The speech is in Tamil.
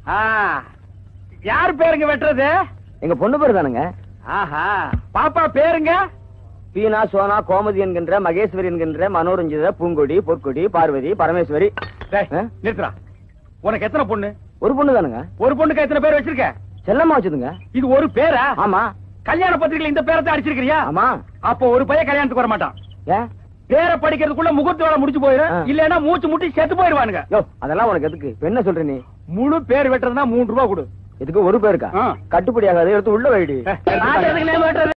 ஆ, யார் பேருங்க வெட்டுறது எங்க பொண்ணு பேர் தானுங்க ஆஹா பாப்பா பேருங்க பீனா சோனா கோமதி என்கின்ற மகேஸ்வரி என்கின்ற மனோரஞ்சித பூங்கொடி பொற்கொடி பார்வதி பரமேஸ்வரி டேய், ஆ? நிறுத்துறா உனக்கு எத்தனை பொண்ணு ஒரு பொண்ணு தானுங்க ஒரு பொண்ணுக்கு எத்தனை பேர் வச்சிருக்க செல்லம்மா வச்சதுங்க இது ஒரு பேரா ஆமா கல்யாண பத்திரிகையில இந்த பேரை தான் அடிச்சிருக்கிறியா ஆமா அப்போ ஒரு பையன் கல்யாணத்துக்கு வர மாட்டான் ஏன் பேரை படிக்கிறதுக்குள்ள முகூர்த்த வேலை முடிச்சு போயிடும் ஆ. இல்லன்னா மூச்சு முட்டி செத்து போயிருவானுங்க யோ அதெல்லாம் உனக்கு எதுக்கு இப்ப என்ன சொல்ற நீ முழு பேர் வெட்டுறதுனா மூணு ரூபா கொடு இதுக்கு ஒரு பேருக்கா ஆ. கட்டுப்படி ஆகாது எடுத்து உள்ள வைடி பாத்துறதுக்கு நேம் வெட்டுறது